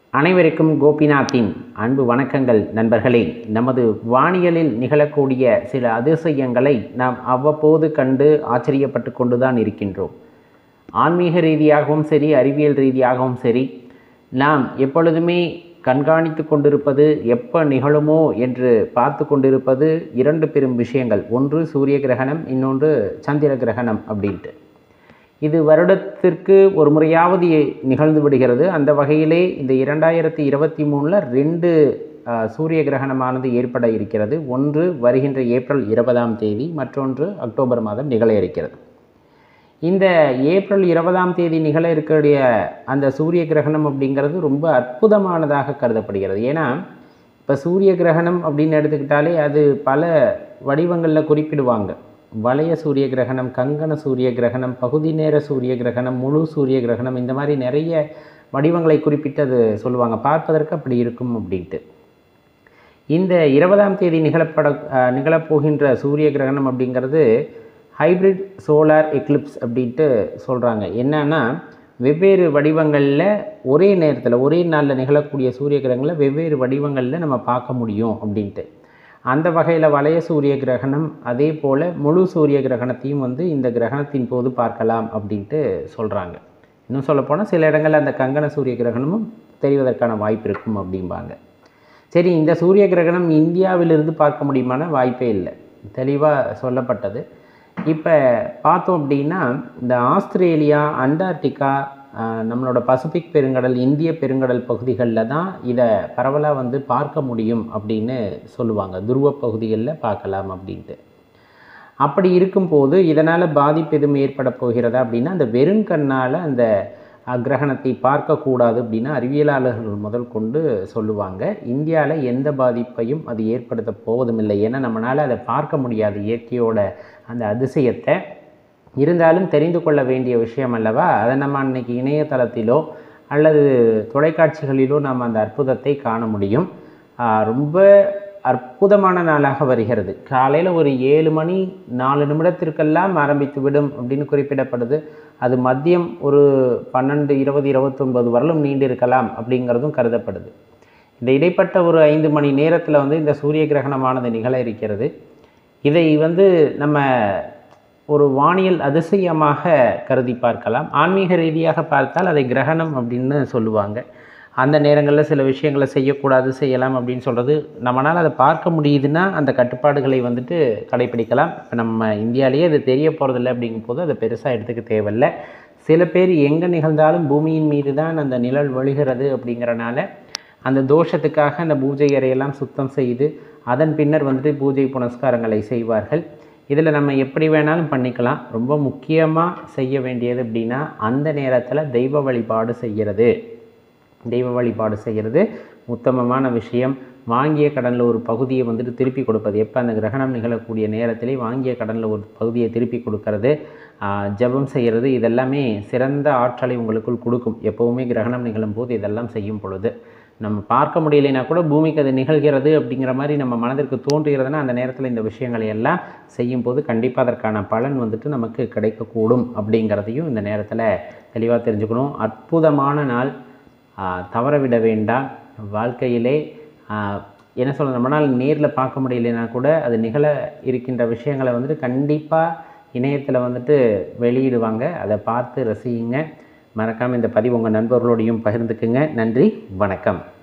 அனைவருக்கும் கோபிநாத்தின் அன்பு வணக்கங்கள் நண்பர்களே நமது வானியலில் நிகழக்கூடிய சில அதிசயங்களை நாம் அவ்வப்போது கண்டு ஆச்சரியப்பட்டு கொண்டுதான் இருக்கின்றோம் ஆன்மீக ரீதியாகவும் சரி அறிவியல் ரீதியாகவும் சரி நாம் எப்பொழுதுமே கண்காணித்து கொண்டிருப்பது எப்போ நிகழுமோ என்று பார்த்து கொண்டிருப்பது இரண்டு பெரும் விஷயங்கள் ஒன்று சூரிய கிரகணம் இன்னொன்று சந்திர கிரகணம் அப்படின்ட்டு இது வருடத்திற்கு ஒரு முறையாவது நிகழ்ந்து விடுகிறது அந்த வகையிலே இந்த இரண்டாயிரத்தி இருபத்தி மூணில் ரெண்டு அஹ், சூரிய கிரகணமானது ஏற்பட இருக்கிறது ஒன்று வருகின்ற ஏப்ரல் இருபதாம் தேதி மற்றொன்று அக்டோபர் மாதம் நிகழ இருக்கிறது இந்த ஏப்ரல் இருபதாம் தேதி நிகழ இருக்கக்கூடிய அந்த சூரிய கிரகணம் அப்படிங்கிறது ரொம்ப அற்புதமானதாக கருதப்படுகிறது ஏன்னா இப்போ சூரிய கிரகணம் அப்படின்னு எடுத்துக்கிட்டாலே அது பல வடிவங்களில் குறிப்பிடுவாங்க வளைய சூரிய கிரகணம் கங்கண சூரிய கிரகணம் பகுதி நேர சூரிய கிரகணம் முழு சூரிய கிரகணம் இந்த மாதிரி நிறைய வடிவங்களை குறிப்பிட்டு அது சொல்லுவாங்க பார்ப்பதற்கு அப்படி இருக்கும் அப்படின்ட்டு இந்த இருபதாம் தேதி நிகழப்பட அஹ், நிகழப்போகின்ற சூரிய கிரகணம் அப்படிங்கிறது ஹைப்ரிட் சோலார் எக்லிப்ஸ் அப்படின்ட்டு சொல்கிறாங்க என்னன்னா வெவ்வேறு வடிவங்களில் ஒரே நேரத்தில் ஒரே நாளில் நிகழக்கூடிய சூரிய கிரகங்களை வெவ்வேறு வடிவங்களில் நம்ம பார்க்க முடியும் அப்படின்ட்டு அந்த வகையில் வளைய சூரிய கிரகணம் அதே போல் முழு சூரிய கிரகணத்தையும் வந்து இந்த கிரகணத்தின் போது பார்க்கலாம் அப்படின்ட்டு சொல்கிறாங்க இன்னும் சொல்லப்போனால் சில இடங்களில் அந்த கங்கண சூரிய கிரகணமும் தெரிவதற்கான வாய்ப்பு இருக்கும் அப்படிம்பாங்க சரி இந்த சூரிய கிரகணம் இந்தியாவிலிருந்து பார்க்க முடியுமான வாய்ப்பே இல்லை தெளிவாக சொல்லப்பட்டது இப்போ பார்த்தோம் அப்படின்னா இந்த ஆஸ்திரேலியா அண்டார்டிகா ஆஹ், நம்மளோட பசிபிக் பெருங்கடல் இந்திய பெருங்கடல் பகுதிகளில் தான் இதை பரவலாக வந்து பார்க்க முடியும் அப்படின்னு சொல்லுவாங்க துருவ பகுதிகளில் பார்க்கலாம் அப்படின்ட்டு அப்படி இருக்கும்போது இதனால் பாதிப்பு எதுவும் ஏற்பட போகிறதா அப்படின்னா அந்த வெறுங்கண்ணால் அந்த அஹ், கிரகணத்தை பார்க்கக்கூடாது அப்படின்னு அறிவியலாளர்கள் முதல் கொண்டு சொல்லுவாங்க இந்தியாவில் எந்த பாதிப்பையும் அது ஏற்படுத்த போவதும் இல்லை ஏன்னா நம்மளால் அதை பார்க்க முடியாது இயற்கையோட அந்த அதிசயத்தை இருந்தாலும் தெரிந்து கொள்ள வேண்டிய விஷயம் அல்லவா அதை நம்ம அன்னைக்கு இணையதளத்திலோ அல்லது தொலைக்காட்சிகளிலோ நாம் அந்த அற்புதத்தை காண முடியும் ஆஹ் ரொம்ப அற்புதமான நாளாக வருகிறது காலையில் ஒரு ஏழு மணி நாலு நிமிடத்திற்கெல்லாம் ஆரம்பித்து விடும் அப்படின்னு குறிப்பிடப்படுது அது மதியம் ஒரு பன்னெண்டு இருபது இருபத்தொன்பது வரலும் நீண்டு இருக்கலாம் அப்படிங்கிறதும் கருதப்படுது இந்த இடைப்பட்ட ஒரு ஐந்து மணி நேரத்தில் வந்து இந்த சூரிய கிரகணமானது நிகழ இருக்கிறது இதை வந்து நம்ம ஒரு வானியல் அதிசயமாக கருதி பார்க்கலாம் ஆன்மீக ரீதியாக பார்த்தால் அதை கிரகணம் அப்படின்னு சொல்லுவாங்க அந்த நேரங்களில் சில விஷயங்களை செய்யக்கூடாது செய்யலாம் அப்படின்னு சொல்கிறது நம்மளால் அதை பார்க்க முடியுதுன்னா அந்த கட்டுப்பாடுகளை வந்துட்டு கடைப்பிடிக்கலாம் இப்போ நம்ம இந்தியாவிலேயே அது தெரிய போகிறதில்ல அப்படிங்கும் போது அதை பெருசாக எடுத்துக்க தேவையில்லை சில பேர் எங்கே நிகழ்ந்தாலும் பூமியின் மீது தான் அந்த நிழல் வழிகிறது அப்படிங்கிறனால அந்த தோஷத்துக்காக அந்த பூஜை அறையெல்லாம் சுத்தம் செய்து அதன் பின்னர் வந்துட்டு பூஜை புனஸ்காரங்களை செய்வார்கள் இதில் நம்ம எப்படி வேணாலும் பண்ணிக்கலாம் ரொம்ப முக்கியமாக செய்ய வேண்டியது அப்படின்னா அந்த நேரத்தில் தெய்வ வழிபாடு செய்கிறது தெய்வ வழிபாடு செய்கிறது உத்தமமான விஷயம் வாங்கிய கடனில் ஒரு பகுதியை வந்துட்டு திருப்பி கொடுப்பது எப்போ அந்த கிரகணம் நிகழக்கூடிய நேரத்திலே வாங்கிய கடனில் ஒரு பகுதியை திருப்பி கொடுக்கறது ஆஹ், ஜெபம் செய்கிறது இதெல்லாமே சிறந்த ஆற்றலை உங்களுக்குள் கொடுக்கும் எப்போவுமே கிரகணம் நிகழும் போது இதெல்லாம் செய்யும் பொழுது நம்ம பார்க்க முடியலைன்னா கூட பூமிக்கு அது நிகழ்கிறது அப்படிங்கிற மாதிரி நம்ம மனதிற்கு தோன்றுகிறதுனா அந்த நேரத்தில் இந்த விஷயங்களை எல்லாம் செய்யும் போது கண்டிப்பாக அதற்கான பலன் வந்துட்டு நமக்கு கிடைக்கக்கூடும் அப்படிங்கிறதையும் இந்த நேரத்தில் தெளிவாக தெரிஞ்சுக்கணும் அற்புதமான நாள் ஆஹ், தவற விட வேண்டாம் வாழ்க்கையிலே ஆஹ், என்ன சொல்ல நம்மளால் நேரில் பார்க்க முடியலைன்னா கூட அது நிகழ இருக்கின்ற விஷயங்களை வந்துட்டு கண்டிப்பாக இணையத்தில் வந்துட்டு வெளியிடுவாங்க அதை பார்த்து ரசியுங்க மறக்காமல் இந்த பதிவு உங்கள் நண்பர்களோடையும் பகிர்ந்துக்குங்க நன்றி வணக்கம்